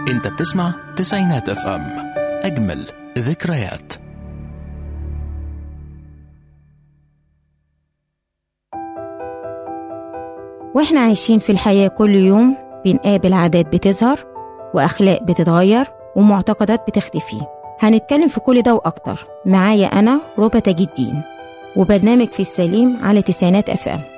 انت بتسمع تسعينات اف ام اجمل ذكريات واحنا عايشين في الحياة كل يوم بنقابل عادات بتظهر وأخلاق بتتغير ومعتقدات بتختفي هنتكلم في كل ده وأكتر معايا أنا ربى تاج الدين وبرنامج في السليم على تسعينات اف ام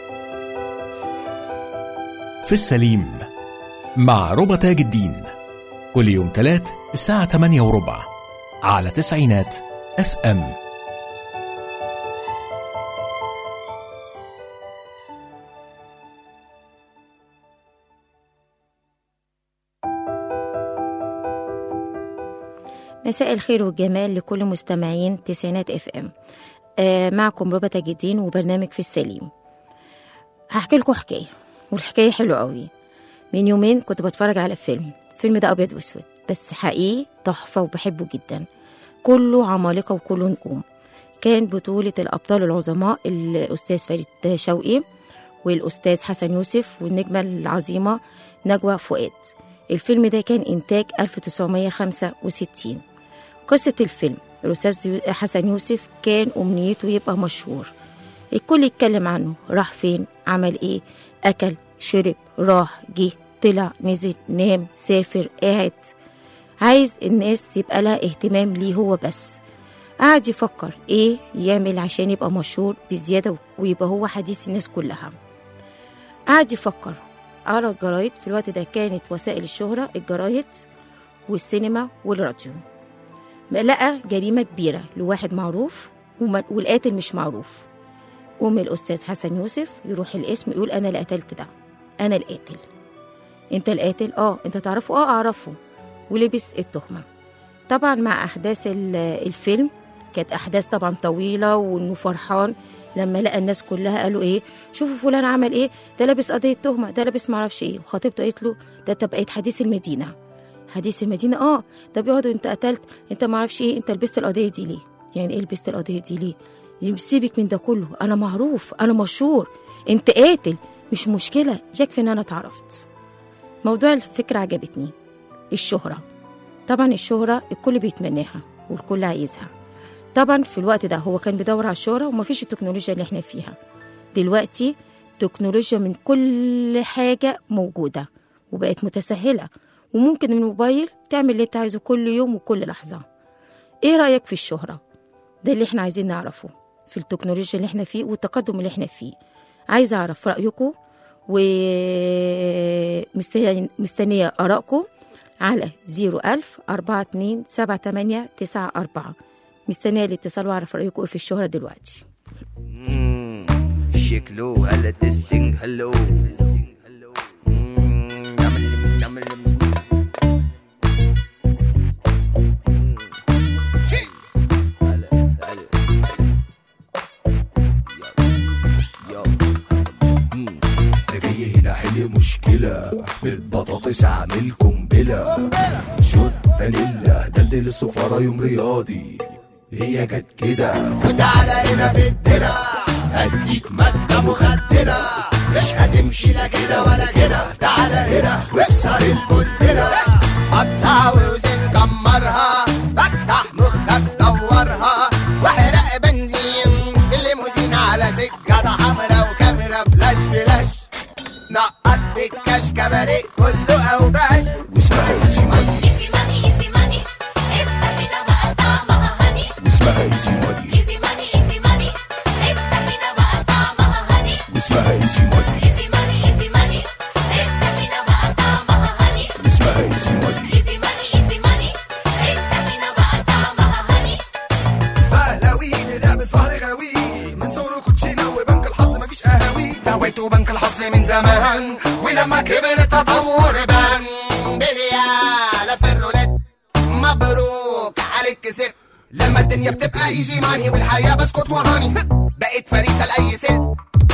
في السليم مع ربى تاج الدين كل يوم تلات الساعة 8 وربع على تسعينات اف ام مساء الخير والجمال لكل مستمعين تسعينات اف ام آه معكم ربى تاج الدين وبرنامج في السليم هحكي لكم حكايه والحكايه حلوه قوي من يومين كنت بتفرج على فيلم الفيلم ده ابيض واسود بس حقيقي تحفه وبحبه جدا كله عمالقه وكله نجوم كان بطولة الأبطال العظماء الأستاذ فريد شوقي والأستاذ حسن يوسف والنجمة العظيمة نجوى فؤاد الفيلم ده كان إنتاج 1965 قصة الفيلم الأستاذ يو- حسن يوسف كان أمنيته يبقى مشهور الكل يتكلم عنه راح فين عمل إيه أكل شرب راح جه طلع نزل نام سافر قاعد عايز الناس يبقى لها اهتمام ليه هو بس قعد يفكر ايه يعمل عشان يبقى مشهور بزيادة ويبقى هو حديث الناس كلها قعد يفكر قرا الجرايد في الوقت ده كانت وسائل الشهرة الجرايد والسينما والراديو لقى جريمة كبيرة لواحد معروف وما- والقاتل مش معروف قوم الأستاذ حسن يوسف يروح الاسم يقول أنا اللي قتلت ده أنا القاتل أنت القاتل آه أنت تعرفه آه أعرفه ولبس التهمة طبعا مع أحداث ال- الفيلم كانت أحداث طبعا طويلة وإنه فرحان لما لقى الناس كلها قالوا إيه شوفوا فلان عمل إيه ده لابس قضية تهمة ده لابس معرفش إيه وخطيبته قالت له ده أنت بقيت حديث المدينة حديث المدينة اه ده بيقعدوا انت قتلت انت معرفش ايه انت لبست القضية دي ليه يعني ايه لبست القضية دي ليه دي مش سيبك من ده كله انا معروف انا مشهور انت قاتل مش مشكلة يكفي ان انا اتعرفت موضوع الفكرة عجبتني الشهرة طبعا الشهرة الكل بيتمناها والكل عايزها طبعا في الوقت ده هو كان بيدور على الشهرة ومفيش التكنولوجيا اللي احنا فيها دلوقتي تكنولوجيا من كل حاجة موجودة وبقت متسهلة وممكن من الموبايل تعمل اللي انت عايزه كل يوم وكل لحظة ايه رأيك في الشهرة؟ ده اللي احنا عايزين نعرفه في التكنولوجيا اللي احنا فيه والتقدم اللي احنا فيه عايزة أعرف رأيكم ومستنية آرائكم على 01000 42 78 94 مستنية الاتصال وأعرف رأيكم إيه في الشهرة دلوقتي مم، شكله هلا تستنج هلو مم، نعمل- نعمل- مم، شي. هلا، هلا. يو، يو. مم. انا جاي هنا حل مشكلة بالبطاطس اعمل قنبلة شوت فانيلا دلدل السفارة يوم رياضي هي جت كده وتعالى هنا في الدرة هديك مادة مخدرة مش هتمشي لا كده ولا كده تعالى هنا واكسر البندرة قطع وزن كمرها فتح مخك دورها واحرق بنزين في الليموزين على سكة حمرا وكاميرا فلاش فلاش نقط بالكاش كباريه كله اوباش واسمها ايزي ماني Easy money, easy money. esta vida بقى طعمها هني. واسمها ايزي ماني Easy money, easy money. esta vida بقى طعمها هني. واسمها ايزي ماني Easy money, easy money. esta vida بقى طعمها هني. واسمها ايزي ماني Easy money, easy money. esta vida بقى طعمها هني. فهلاوي لعب السهر غاوي من صغره كوتشينه وبنك الحظ مفيش قهاوي دعوته بنك الحظ من زمان ولما كبر التطور بان بليالة في الرولات مبروك عليك كسبت لما الدنيا بتبقى ايزي ماني والحياة بسكت وهاني بقيت فريسة لأي ست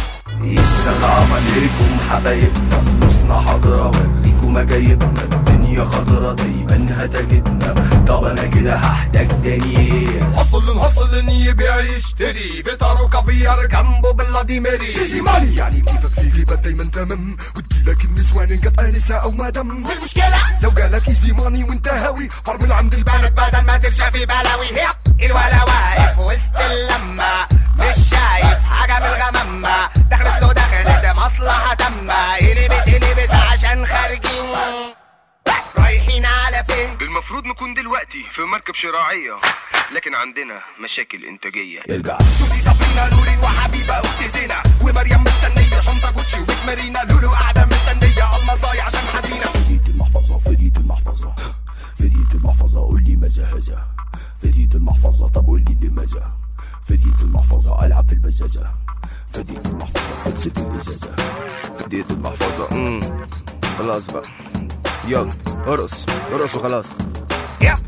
السلام عليكم حبايبنا فلوسنا حاضرة اوريكم مجايبنا الدنيا الدنيا خضرة دايما هتجدنا طب انا كده هحتاج تاني ايه حصل نحصل ان يبيع يشتري فطار وكافيار جنبه باللاديميري ايزي ماني يعني كيفك في جيبك دايما تمام وتجيلك النسوان ان جت انسه او مدام المشكلة لو جالك ايزي ماني وانت هاوي فرمل عند البلد بدل ما ترشى في بلاوي هي الولا واقف وسط اللمة مش شايف حاجة من الغمامة دخلت له دخلت مصلحة تامة يلبس يلبس عشان خارجين رايحين على فين المفروض نكون دلوقتي في مركب شراعية لكن عندنا مشاكل إنتاجية ارجع سوزي صابرينا نورين وحبيبة أخت زينة ومريم مستنية شنطة جوتشي وبيت مارينا لولو قاعدة مستنية المصايا عشان حزينة فديت المحفظة فديت المحفظة فديت المحفظة قول لي ماذا هذا فديت المحفظة طب قول لي لماذا فديت المحفظة ألعب في البزازة فديت المحفظة خلصت البزازة اديت المحفظة امم خلاص بقى يلا ارقص ارقص وخلاص يا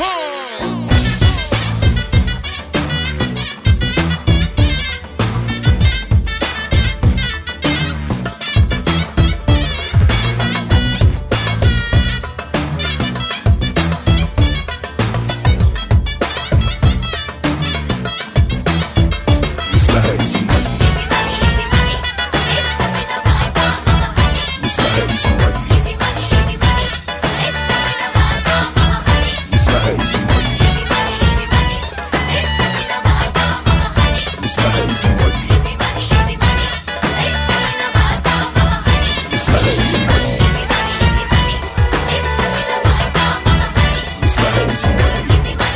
اسمها ايزي ماني اسمها ايزي ماني اسمها ايزي ماني اسمها ايزي ماني اسمها ايزي ماني اسمها ايزي ماني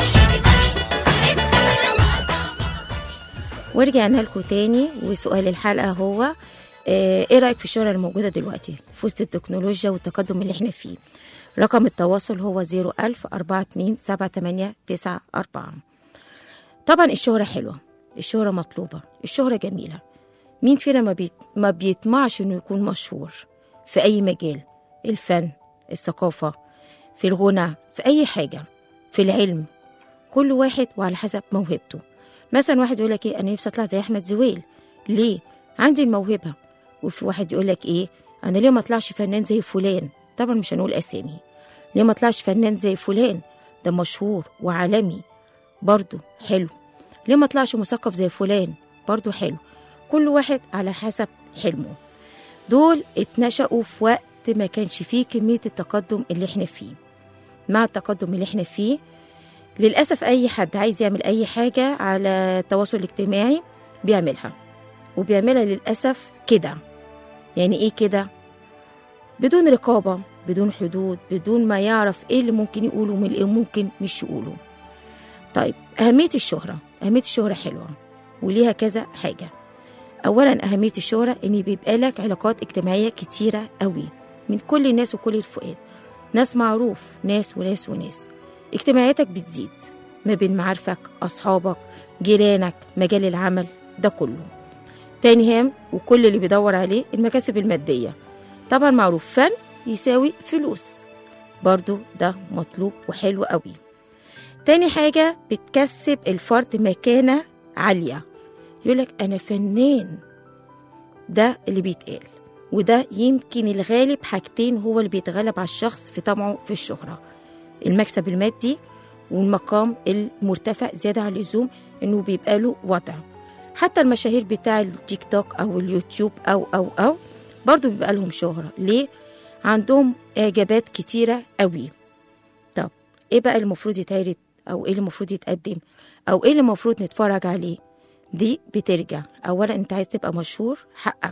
ورجعنا لكم تاني وسؤال الحلقة هو آه، ايه رأيك في الشهرة الموجودة دلوقتي في وسط التكنولوجيا والتقدم اللي احنا فيه رقم التواصل هو 01000 42 78 94 طبعا الشهرة حلوة الشهرة مطلوبة الشهرة جميلة مين فينا ما, بيت... ما بيطمعش انه يكون مشهور في اي مجال الفن الثقافة في الغنى في اي حاجة في العلم كل واحد وعلى حسب موهبته مثلا واحد يقول لك ايه انا نفسي اطلع زي احمد زويل ليه عندي الموهبه وفي واحد يقول لك ايه انا ليه ما اطلعش فنان زي فلان طبعا مش هنقول اسامي ليه ما اطلعش فنان زي فلان ده مشهور وعالمي برضه حلو ليه ما اطلعش مثقف زي فلان برضه حلو كل واحد على حسب حلمه دول اتنشأوا في وقت ما كانش فيه كمية التقدم اللي احنا فيه مع التقدم اللي احنا فيه للأسف أي حد عايز يعمل أي حاجة على التواصل الاجتماعي بيعملها وبيعملها للأسف كده يعني إيه كده؟ بدون رقابة بدون حدود بدون ما يعرف إيه اللي ممكن يقوله من إيه ممكن مش يقوله طيب أهمية الشهرة أهمية الشهرة حلوة وليها كذا حاجة أولا أهمية الشهرة إن بيبقى لك علاقات اجتماعية كتيرة قوي من كل الناس وكل الفئات ناس معروف ناس وناس وناس اجتماعياتك بتزيد ما بين معارفك أصحابك جيرانك مجال العمل ده كله تاني هام وكل اللي بيدور عليه المكاسب المادية طبعا معروف فن يساوي فلوس برضو ده مطلوب وحلو قوي تاني حاجة بتكسب الفرد مكانة عالية يقولك أنا فنان ده اللي بيتقال وده يمكن الغالب حاجتين هو اللي بيتغلب على الشخص في طمعه في الشهرة المكسب المادي والمقام المرتفع زيادة عن اللزوم إنه بيبقى له وضع حتى المشاهير بتاع التيك توك أو اليوتيوب أو أو أو برضو بيبقى لهم شهرة ليه؟ عندهم إعجابات كتيرة قوي طب إيه بقى المفروض يتعرض أو إيه اللي المفروض يتقدم أو إيه اللي المفروض نتفرج عليه دي بترجع أولا أنت عايز تبقى مشهور حقك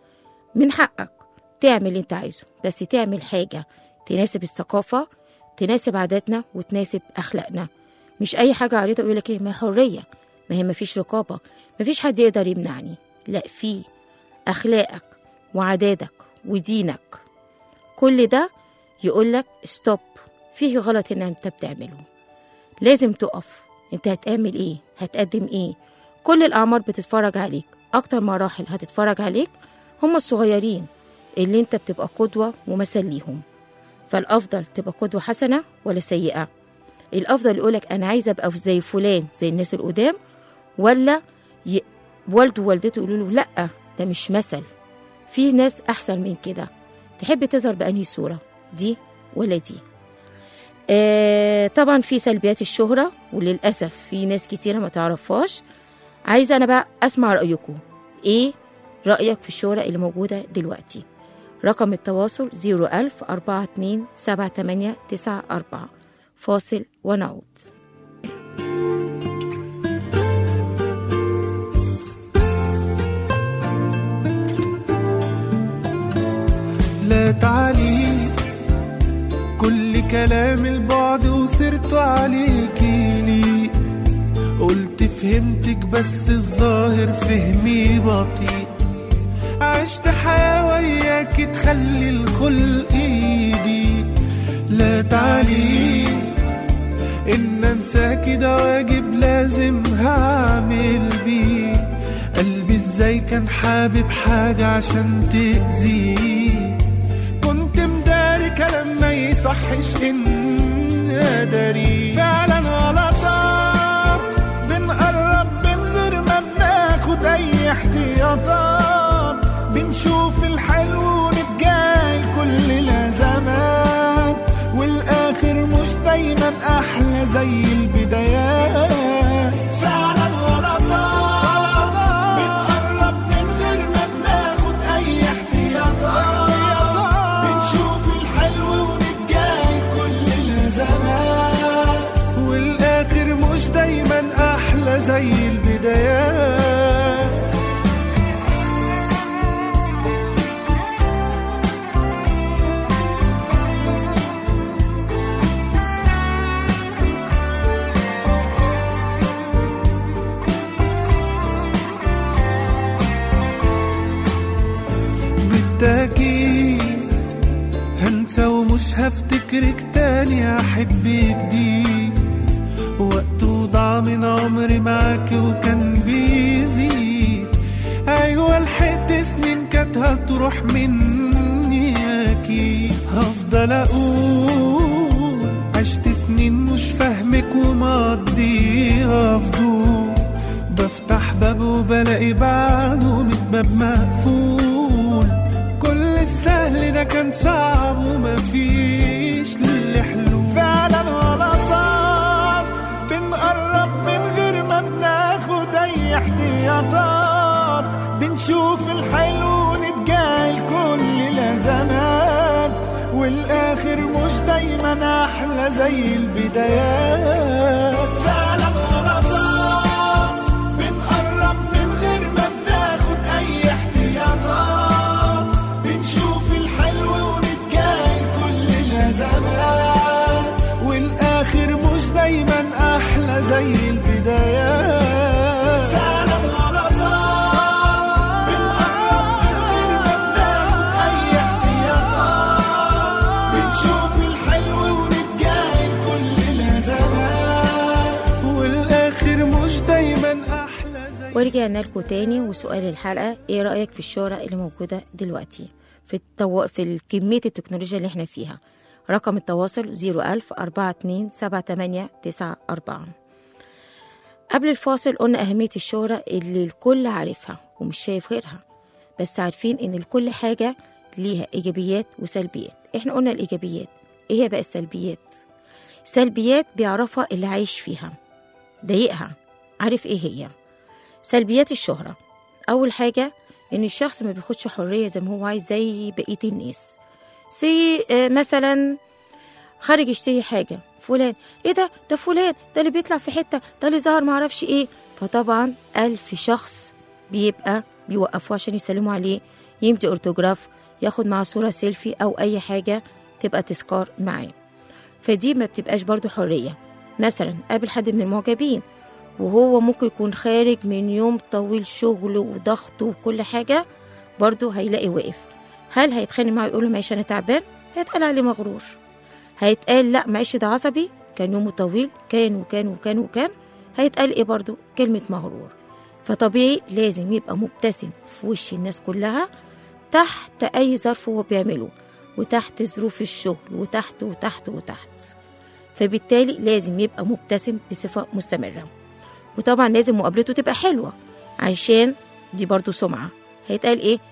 من حقك تعمل اللي أنت عايزه بس تعمل حاجة تناسب الثقافة تناسب عاداتنا وتناسب أخلاقنا مش أي حاجة عريضة يقول لك إيه ما حرية ما هي مفيش رقابة مفيش حد يقدر يمنعني لا في أخلاقك وعاداتك ودينك كل ده يقول لك ستوب فيه غلط ان انت بتعمله لازم تقف انت هتعمل ايه هتقدم ايه كل الاعمار بتتفرج عليك اكتر مراحل هتتفرج عليك هم الصغيرين اللي انت بتبقى قدوة ومثل ليهم فالافضل تبقى قدوة حسنة ولا سيئة الافضل يقولك انا عايزة ابقى زي فلان زي الناس القدام ولا ي... والده ووالدته يقولوا له لا ده مش مثل في ناس احسن من كده تحب تظهر بأنهي صورة دي ولا دي آه طبعا في سلبيات الشهرة وللأسف في ناس كتيرة ما تعرفهاش عايزة أنا بقى أسمع رأيكم إيه رأيك في الشهرة اللي موجودة دلوقتي رقم التواصل 01000 42 78 94 فاصل ونعود لا تعالي كل كلام البعد وسرت عليكي لي قلت فهمتك بس الظاهر فهمي بطيء عشت حياة وياك تخلي الخلق ايدي لا تعالي ان انساكي ده واجب لازم هعمل بيه قلبي ازاي كان حابب حاجة عشان تأذيه كنت مداري كلام ما يصحش ان اداري فعلا غلطات بنقرب من غير ما بناخد اي احتياطات بنشوف الحلو ونتجاهل كل الازمات والاخر مش دايما احلى زي البدايات فعلا غلطات بنقرب من غير ما بناخد اي احتياطات بنشوف الحلو ونتجاهل كل الازمات والاخر مش دايما احلى زي البدايات بالتأكيد هنسى ومش هفتكرك تاني أحب جديد وقته ضاع من عمري معاك وكان بيزيد أيوة لحقت سنين كانت هتروح مني أكيد هفضل أقول عشت سنين مش فاهمك ومقضيها فضول بفتح باب وبلاقي بعده من باب مقفول كل السهل ده كان صعب ومفيش للي حلول فعلا غلطات بنقرب من غير ما بناخد اي احتياطات بنشوف الحلو ونتجاهل كل الازمات والاخر مش دايما احلى زي البدايات فعلا غلطات بنقرب من غير ما بناخد اي احتياطات بنشوف الحلو ونتجاهل كل الازمات والاخر مش دايما احلى زي البدايات فعلا غلطات بنقرب من غير ما بناخد اي احتياطات بنشوف الحلو ونتجاهل كل الازمات والاخر مش دايما احلى زي ورجعنا لكم تاني وسؤال الحلقة ايه رأيك في الشهرة اللي موجودة دلوقتي في التو... في كمية التكنولوجيا اللي احنا فيها رقم التواصل 01000 42 78 94 قبل الفاصل قلنا أهمية الشهرة اللي الكل عارفها ومش شايف غيرها بس عارفين إن لكل حاجة ليها إيجابيات وسلبيات إحنا قلنا الإيجابيات إيه هي بقى السلبيات سلبيات بيعرفها اللي عايش فيها ضايقها عارف إيه هي سلبيات الشهرة أول حاجة إن الشخص ما بياخدش حرية زي ما هو عايز زي بقية الناس سي آه، مثلا خارج يشتري حاجة فلان ايه ده ده فلان ده اللي بيطلع في حتة ده اللي ظهر معرفش ايه فطبعا ألف شخص بيبقى بيوقفوه عشان يسلموا عليه يمضي أورتوجراف ياخد معاه صورة سيلفي أو أي حاجة تبقى تذكار معاه فدي ما بتبقاش برضو حرية مثلا قابل حد من المعجبين وهو ممكن يكون خارج من يوم طويل شغل وضغط وكل حاجة برضو هيلاقي واقف هل هيتخانق معاه يقول له معلش أنا تعبان هيتقال عليه مغرور هيتقال لا معلش ده عصبي كان يومه طويل كان وكان وكان وكان هيتقال ايه برضو كلمة مغرور فطبيعي لازم يبقى مبتسم في وش الناس كلها تحت أي ظرف هو بيعمله وتحت ظروف الشغل وتحت وتحت وتحت فبالتالي لازم يبقى مبتسم بصفة مستمرة وطبعا لازم مقابلته تبقى حلوة عشان دي برضو سمعة هيتقال ايه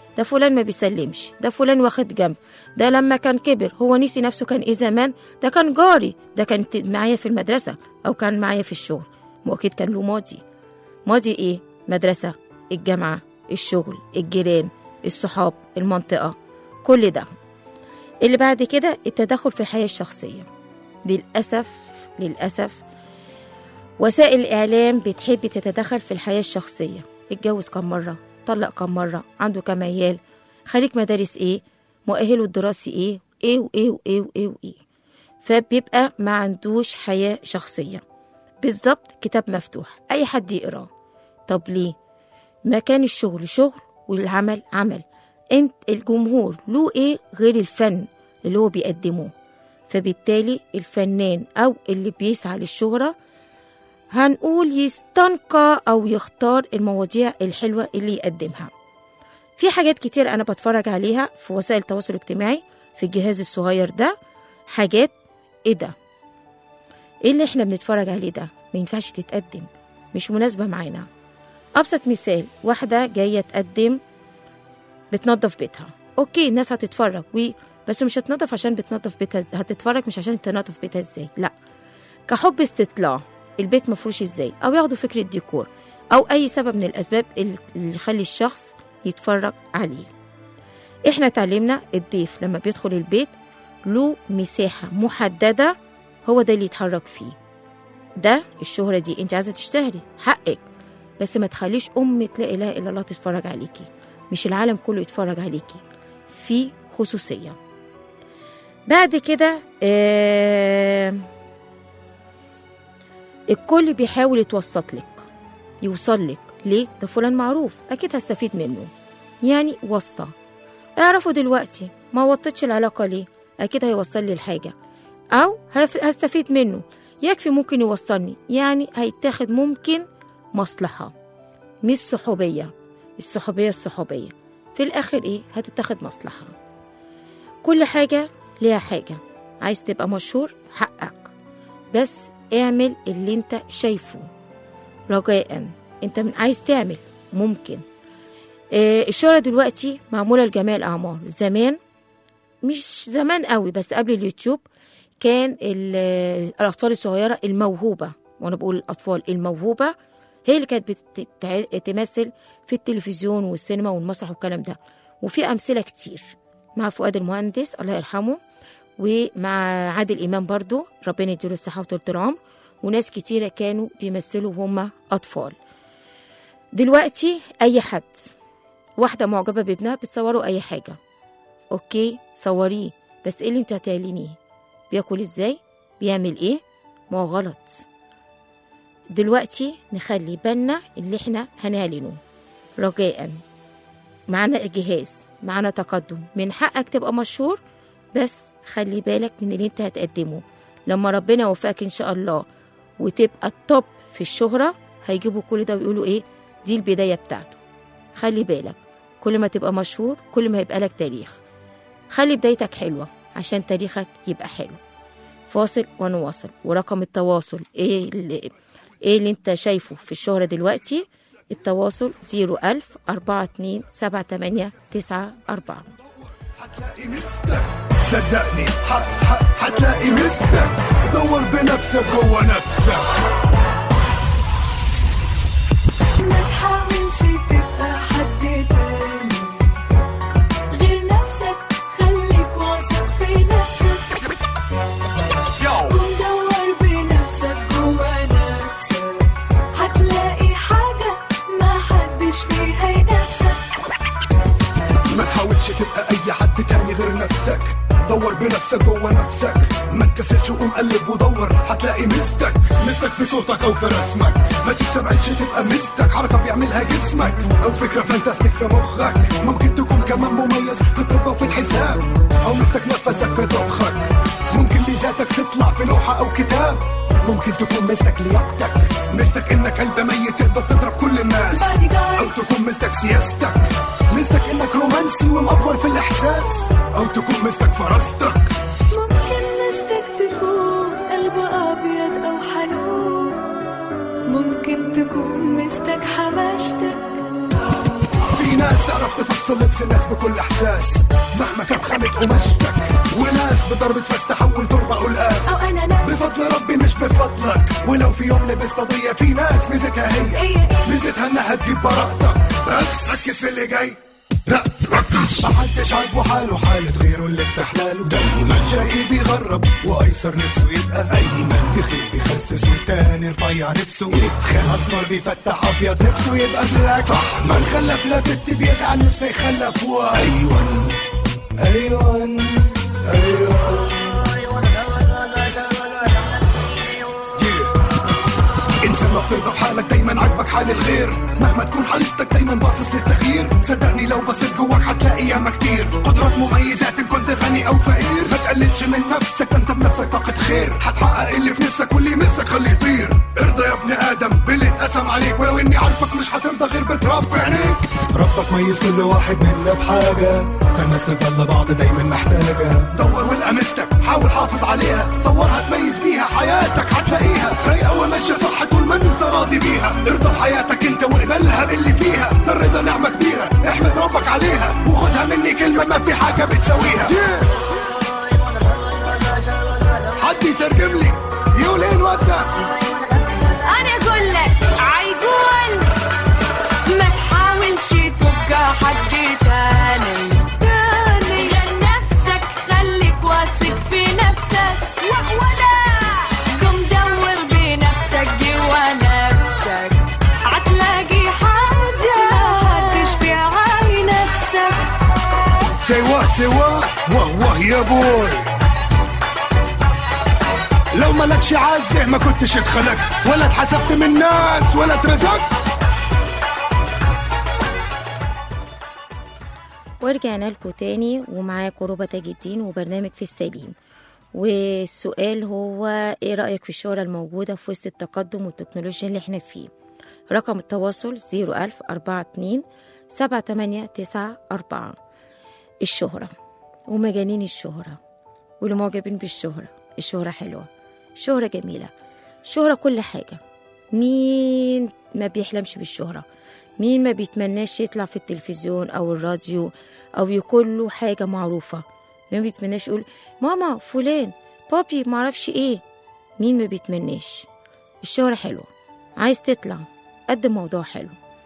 ده فلان ما بيسلمش ده فلان واخد جنب ده لما كان كبر هو نسي نفسه كان ايه زمان ده كان جاري ده كان ت- معايا في المدرسة أو كان معايا في الشغل ما هو أكيد كان له ماضي ماضي ايه مدرسة الجامعة الشغل الجيران الصحاب المنطقة كل ده اللي بعد كده التدخل في الحياة الشخصية للأسف للأسف وسائل الإعلام بتحب تتدخل في الحياة الشخصية اتجوز كم مرة طلق كم مرة عنده كم عيال خريج مدارس ايه مؤهله الدراسي ايه ايه وايه وايه وايه وايه فبيبقى ما عندوش حياة شخصية بالظبط كتاب مفتوح أي حد يقراه طب ليه مكان الشغل شغل والعمل عمل انت الجمهور له ايه غير الفن اللي هو بيقدمه فبالتالي الفنان او اللي بيسعى للشهرة هنقول يستنقى او يختار المواضيع الحلوة اللي يقدمها في حاجات كتير انا بتفرج عليها في وسائل التواصل الاجتماعي في الجهاز الصغير ده حاجات ايه ده ايه اللي احنا بنتفرج عليه ده ما ينفعش تتقدم مش مناسبة معانا ابسط مثال واحدة جاية تقدم بتنظف بيتها اوكي الناس هتتفرج و بس مش هتنظف عشان بتنظف بيتها ازاي هتتفرج مش عشان تنظف بيتها ازاي لا كحب استطلاع البيت مفروش ازاي او ياخدوا فكرة ديكور او اي سبب من الاسباب اللي اللي يخلي الشخص يتفرج عليه احنا اتعلمنا الضيف لما بيدخل البيت له مساحة محددة هو ده اللي يتحرك فيه ده الشهرة دي انت عايزة تشتهري حقك بس ما تخليش ام لا اله الا الله تتفرج عليكي مش العالم كله يتفرج عليكي في خصوصية بعد كده آه الكل بيحاول يتوسط لك يوصل لك ليه ده فلان معروف اكيد هستفيد منه يعني واسطة اعرفوا دلوقتي ما وطتش العلاقة ليه اكيد هيوصل لي الحاجة او هف- هستفيد منه يكفي ممكن يوصلني يعني هيتاخد ممكن مصلحة مش صحوبية الصحوبية الصحوبية في الآخر إيه هتتاخد مصلحة كل حاجة ليها حاجة عايز تبقى مشهور حقك بس اعمل اللي انت شايفه رجاء انت من عايز تعمل ممكن آه الشهرة دلوقتي معمولة لجميع الأعمار زمان مش زمان قوي بس قبل اليوتيوب كان ال- الأطفال الصغيرة الموهوبة وأنا بقول الأطفال الموهوبة هي اللي كانت بتتع- تمثل في التلفزيون والسينما والمسرح والكلام ده وفي أمثلة كتير مع فؤاد المهندس الله يرحمه ومع عادل إمام برضو ربنا يديله الصحة وطولة العمر وناس كتيرة كانوا بيمثلوا وهم أطفال دلوقتي أي حد واحدة معجبة بابنها بتصوروا أي حاجة أوكي صوريه بس إيه اللي أنت هتعلنيه بياكل إزاي بيعمل إيه ما هو غلط دلوقتي نخلي بالنا اللي احنا هنعلنه رجاء معانا جهاز معانا تقدم من حقك تبقى مشهور بس خلي بالك من اللي انت هتقدمه لما ربنا يوفقك ان شاء الله وتبقى التوب في الشهرة هيجيبوا كل ده ويقولوا ايه دي البداية بتاعته خلي بالك كل ما تبقى مشهور كل ما يبقى لك تاريخ خلي بدايتك حلوة عشان تاريخك يبقى حلو فاصل ونواصل ورقم التواصل ايه اللي ايه اللي انت شايفه في الشهرة دلوقتي التواصل 01000 42 78 94 هتلاقي مستك صدقني ح- ح- هتلاقي مستك دور بنفسك جوه نفسك ما تحاولش تبقى حد تاني غير نفسك خليك واثق في نفسك كن دور بنفسك جوا نفسك هتلاقي حاجة ما حدش فيها ينافسك ما تحاولش تبقى اي حد تاني غير نفسك دور بنفسك جوه نفسك ما تكسلش وقوم قلب ودور هتلاقي مستك مستك في صوتك او في رسمك ما تستبعدش تبقى مستك حركه بيعملها جسمك او فكره فانتاستيك في مخك ممكن تكون كمان مميز في الطب وفي الحساب او مستك نفسك في طبخك ممكن ميزاتك تطلع في لوحه او كتاب ممكن تكون مستك لياقتك مستك انك قلب ميت تقدر تضرب كل الناس او تكون مستك سياستك مستك انك رومانسي ومأفور في الاحساس او تكون مستك فراستك ممكن مستك تكون قلب أبيض أو حنون ممكن تكون مستك حماشتك في ناس تعرف تفصل لبس الناس احساس مهما كانت خامة قماشتك وناس بضربة فاس تحول تربة قلقاس أو أنا ناس بفضل ربي مش بفضلك ولو في يوم لبست قضية في ناس ميزتها هي هي إيه ميزتها انها تجيب براءتك بس ركز في اللي جاي لا ركز محدش عاجبه حاله حالة غيره اللي بتحلاله دايما جاي بيغرب وايسر نفسه يبقى ايمن تخيل بيخسس والتاني رفيع نفسه يتخن اسمر بيفتح ابيض نفسه يبقى بلاك صح ما نخلف لا بنت بيزعل نفسه يخلف ايوان ايوان ايوان انسان ما بترضى بحالك دايما عاجبك حال الغير مهما تكون حالتك دايما باصص للتغيير صدقني لو بصيت جواك هتلاقي ياما كتير قدرات مميزات ان كنت غني او فقير ما تقللش من نفسك ده انت بنفسك طاقة خير هتحقق اللي في نفسك واللي يمسك خليه يطير ارضى يا ابن ادم باللي اتقسم عليك ولو اني عارفك مش هترضى غير بتراب في عينيك ربك ميز كل واحد منا بحاجة فالناس تفضل بعض دايما محتاجة دور والقى مستك حاول حافظ عليها طورها تميز بيها حياتك هتلاقيها رايقة وماشية صح طول ما انت راضي بيها ارضى بحياتك انت واقبلها باللي فيها ده الرضا نعمة كبيرة احمد ربك عليها وخدها مني كلمة ما في حاجة بتساويها حد يترجم لي يقول ايه الواد ده انا اقول لك عيقول ما تحاولش تبقى حد تاني تاني غير نفسك خليك واثق في نفسك ولا قم دور بنفسك جوا نفسك هتلاقي حاجة هتشفي عاي نفسك سوا سوا واه واه يا بوي لو مالكش عزه ما كنتش اتخلقت ولا اتحسبت من الناس ولا اترزقت ورجعنا لكم تاني ومعاكم ربى تاج الدين وبرنامج في السليم والسؤال هو ايه رأيك في الشهرة الموجودة في وسط التقدم والتكنولوجيا اللي احنا فيه رقم التواصل 01042 7894 الشهرة ومجانين الشهرة واللي معجبين بالشهرة الشهرة حلوة الشهرة جميلة الشهرة كل حاجة مين ما بيحلمش بالشهرة مين ما بيتمناش يطلع في التلفزيون أو الراديو أو يكون له حاجة معروفة مين ما بيتمناش يقول ماما فلان بابي معرفش ايه مين ما بيتمناش الشهرة حلوة عايز تطلع قدم موضوع حلو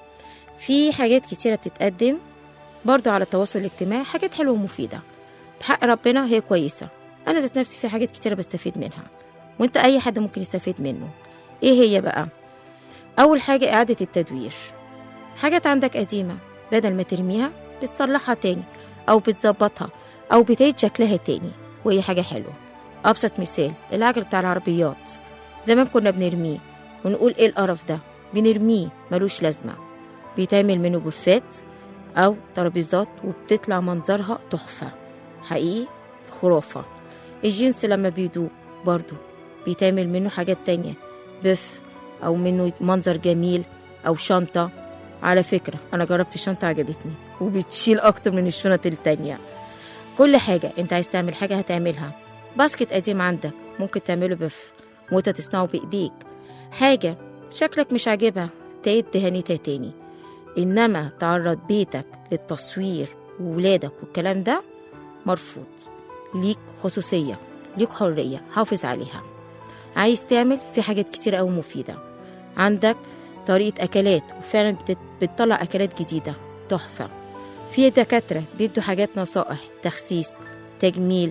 في حاجات كتيرة بتتقدم برضو على التواصل الاجتماعي حاجات حلوة ومفيدة بحق ربنا هي كويسة أنا ذات نفسي في حاجات كتيرة بستفيد منها وانت أي حد ممكن يستفيد منه ايه هي بقى أول حاجة إعادة التدوير حاجات عندك قديمة بدل ما ترميها بتصلحها تاني أو بتظبطها أو بتعيد شكلها تاني وهي حاجة حلوة أبسط مثال العجل بتاع العربيات زمان كنا بنرميه ونقول ايه القرف ده بنرميه ملوش لازمة بيتعمل منه بوفات أو ترابيزات وبتطلع منظرها تحفة حقيقي خرافة الجنس لما بيدوب برضو بيتعمل منه حاجات تانية بف أو منه منظر جميل أو شنطة على فكرة أنا جربت الشنطة عجبتني وبتشيل أكتر من الشنط التانية كل حاجة أنت عايز تعمل حاجة هتعملها باسكت قديم عندك ممكن تعمله بف وانت تصنعه بإيديك حاجة شكلك مش عاجبها تعيد دهانتها تاني إنما تعرض بيتك للتصوير وولادك والكلام ده مرفوض ليك خصوصية ليك حرية حافظ عليها عايز تعمل في حاجات كتير أوي مفيدة عندك طريقة أكلات وفعلا بتت- بتطلع أكلات جديدة تحفة في دكاترة بيدوا حاجات نصائح تخسيس تجميل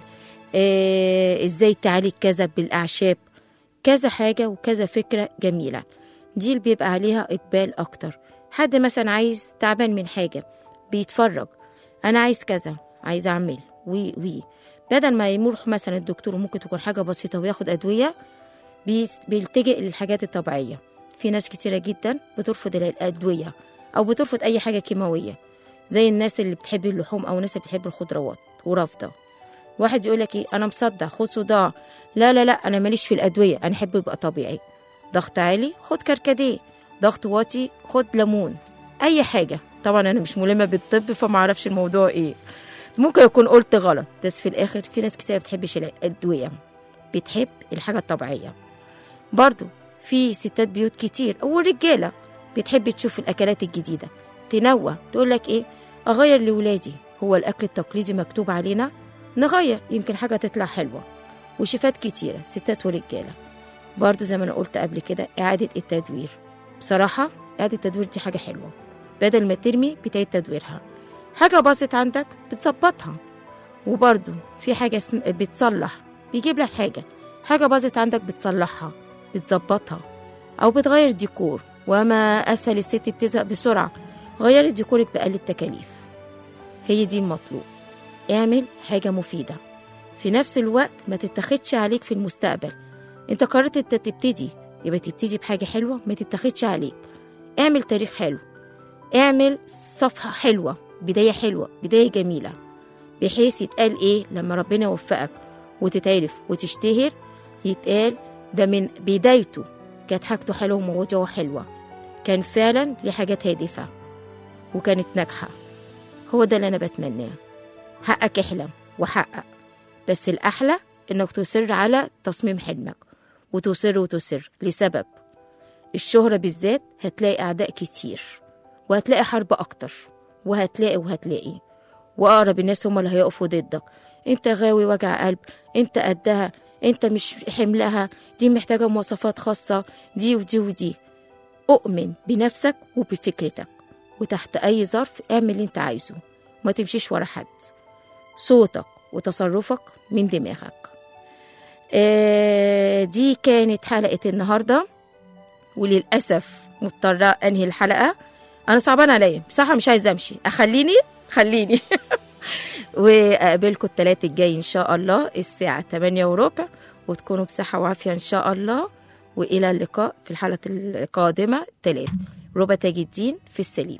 آه، ازاي تعالج كذا بالأعشاب كذا حاجة وكذا فكرة جميلة دي اللي بيبقى عليها إقبال أكتر حد مثلا عايز تعبان من حاجة بيتفرج أنا عايز كذا عايز أعمل وي وي بدل ما يروح مثلا الدكتور وممكن تكون حاجة بسيطة وياخد أدوية بيس- بيلتجئ للحاجات الطبيعية في ناس كتيرة جدا بترفض الأدوية أو بترفض أي حاجة كيماوية زي الناس اللي بتحب اللحوم أو الناس اللي بتحب الخضروات ورافضة واحد يقول لك ايه انا مصدع خد صداع لا لا لا انا ماليش في الادويه انا احب يبقى طبيعي ضغط عالي خد كركديه ضغط واطي خد ليمون اي حاجه طبعا انا مش ملمه بالطب فما اعرفش الموضوع ايه ممكن اكون قلت غلط بس في الاخر في ناس كتير بتحبش الادويه بتحب الحاجه الطبيعيه برضو في ستات بيوت كتير او رجاله بتحب تشوف الاكلات الجديده تنوع تقول لك ايه اغير لولادي هو الأكل التقليدي مكتوب علينا نغير يمكن حاجة تطلع حلوة وشيفات كتيرة ستات ورجالة برضو زي ما أنا قلت قبل كده إعادة التدوير بصراحة إعادة التدوير دي حاجة حلوة بدل ما ترمي بتعيد تدويرها حاجة باظت عندك بتظبطها وبرضو في حاجة اسم... بتصلح بيجيب لك حاجة حاجة باظت عندك بتصلحها بتظبطها أو بتغير ديكور وما أسهل الست بتزهق بسرعة غيري ديكورك بأقل التكاليف هي دي المطلوب اعمل حاجة مفيدة في نفس الوقت ما تتخدش عليك في المستقبل انت قررت انت تبتدي يبقى تبتدي بحاجة حلوة ما تتخدش عليك اعمل تاريخ حلو اعمل صفحة حلوة بداية حلوة بداية جميلة بحيث يتقال ايه لما ربنا يوفقك وتتعرف وتشتهر يتقال ده من بدايته كانت حاجته حلوة وموضوعه حلوة كان فعلا ليه حاجات هادفة وكانت ناجحة هو ده اللي أنا بتمناه حقك احلم وحقق بس الأحلى إنك تصر على تصميم حلمك وتصر وتصر لسبب الشهرة بالذات هتلاقي أعداء كتير وهتلاقي حرب أكتر وهتلاقي وهتلاقي وأقرب الناس هم اللي هيقفوا ضدك أنت غاوي وجع قلب أنت قدها أنت مش حملها دي محتاجة مواصفات خاصة دي ودي ودي أؤمن بنفسك وبفكرتك وتحت أي ظرف اعمل اللي أنت عايزه ما تمشيش ورا حد صوتك وتصرفك من دماغك آه دي كانت حلقة النهاردة وللأسف مضطرة أنهي الحلقة أنا صعبان عليا بصراحة مش عايزة أمشي أخليني خليني وأقابلكم التلات الجاي إن شاء الله الساعة 8 وربع وتكونوا بصحة وعافية إن شاء الله وإلى اللقاء في الحلقة القادمة تلات ربع تاج الدين في السليم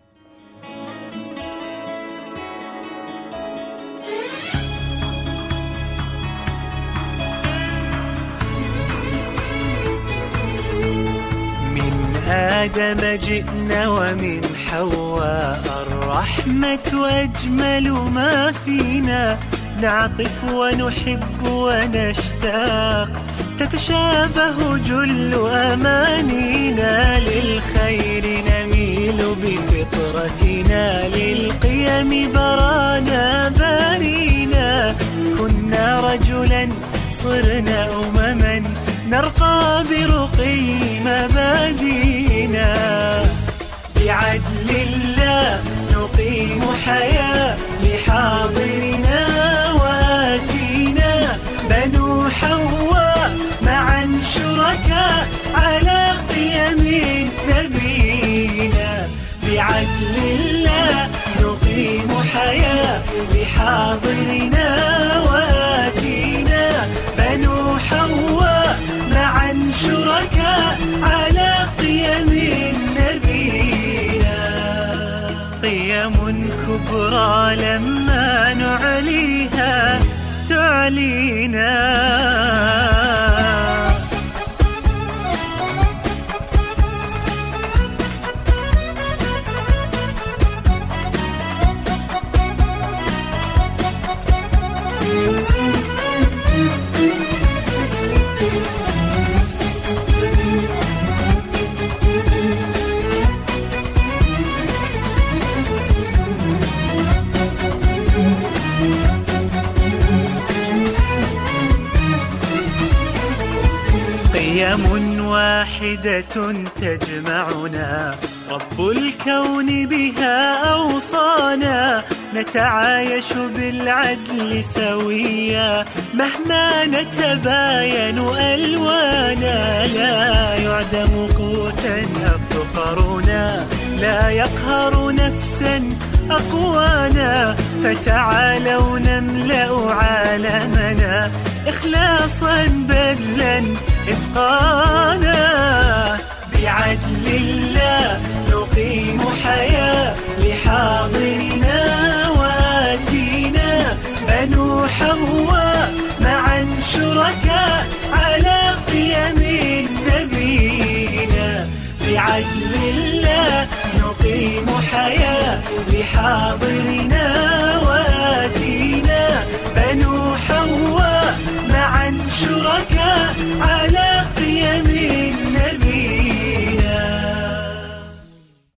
من آدم جئنا ومن حواء الرحمة أجمل ما فينا نعطف ونحب ونشتاق تتشابه جل أمانينا للخير نميل بفطرتنا للقيم برانا بارينا كنا رجلا صرنا أمما نرقى برقي مبادينا بعدل الله نقيم حياة لحاضرنا واتينا بنو حواء معا شركاء على قيم نبينا بعدل الله نقيم حياة لحاضرنا واتينا بنو حواء معا شركاء على قيم نبينا قيم كبرى لما نعليها تعلينا قيم واحدة تجمعنا رب الكون بها أوصانا نتعايش بالعدل سويا مهما نتباين ألوانا لا يعدم قوتا أفقرنا لا يقهر نفسا أقوانا فتعالوا نملأ عالمنا إخلاصا بذلا إتقانا بعدل الله نقيم حياة لحاضرنا واتينا بنو حواء معا شركاء على قيم نبينا بعدل الله نقيم حياة لحاضرنا